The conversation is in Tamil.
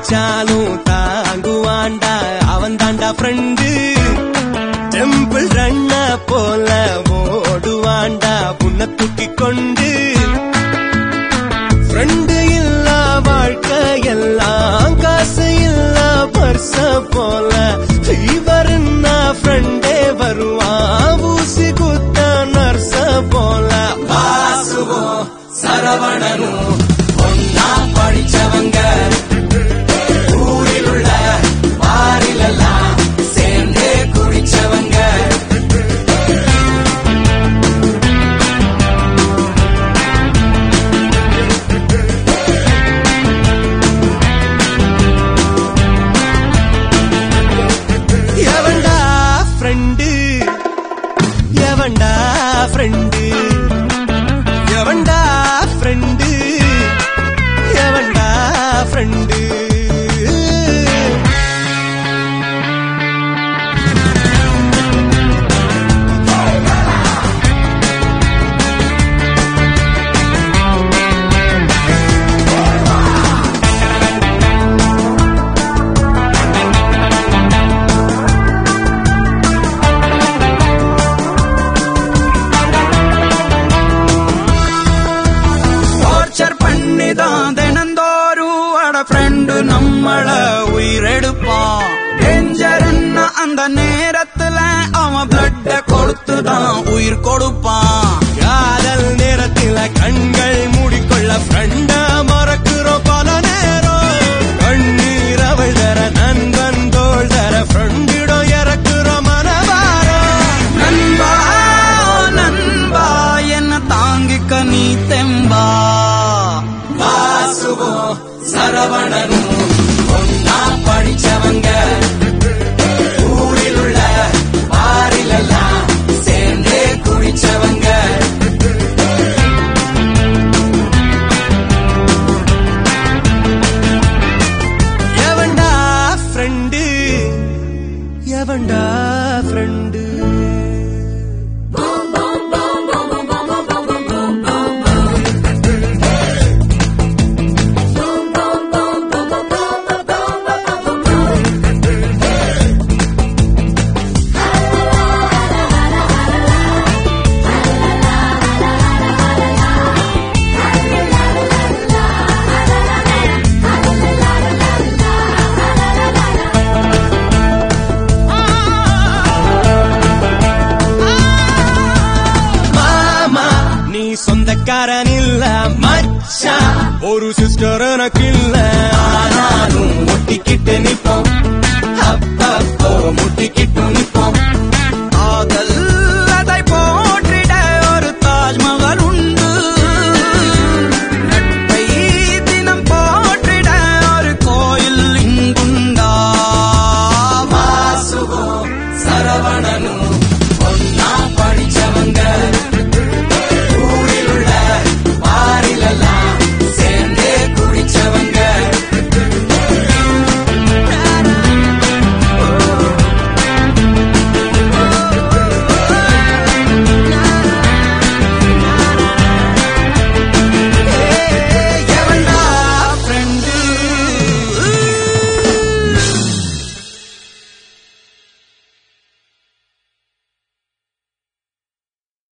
அடிச்சாலும் தாங்குவாண்டா அவன் தாண்டா ஃப்ரெண்டு டெம்பிள் ரண்ண போல ஓடுவாண்டா புண்ண தூக்கி கொண்டு ஃப்ரெண்டு இல்ல வாழ்க்கை எல்லாம் காசு இல்ல பர்ச போல இவருன்னா ஃப்ரெண்டே வருவான் ஊசி குத்த நர்ச போல வாசுவோ சரவணனும் ஒன்னா படிச்சவங்க ஊரில் உள்ள பாரிலெல்லாம் சேர்ந்தே குடிச்சவங்க எவன்டா ஃப்ரெண்டு எவன்டா ஃப்ரெண்டு எவன்டா ஃப்ரெண்டு எவன்டா ஃப்ரெண்டு டார்ச்சர் பண்ணிதான் தினந்தோறும் அட ஃப்ரெண்டு நம்மள உயிரெடுப்பான் டேஞ்சர்னா அந்த நேரத்துல அவன் பிளட்ட கொடுத்துதான் உயிர் கொடுப்பான் காதல் நேரத்தில கண்கள் மூடிக்கொள்ள ஃப்ரெண்ட மறக்கிறோம் பல நேரம் கண்ணீர் அவள் தர நண்பன் தோள் தர ஃப்ரெண்டிடம் இறக்குறோம் மனவாரம் நண்பா நண்பா என்ன தாங்கிக்க நீ தெம்பா வாசுவோ சரவணனும் ஒன்னா படிச்சவங்க ஊரில் உள்ள பாரிலெல்லாம் சேர்ந்தே குடிச்சவங்க எவன்டா ஃப்ரெண்டு எவன்டா ஃப்ரெண்டு மாமா நீ சொந்தக்காரன் இல்ல மச்சான் ஒரு சிஸ்டர் எனக்கு இல்ல ஆனாலும் முட்டிக்கிட்டு நிப்போம் அப்பப்போ முட்டிக்கிட்டு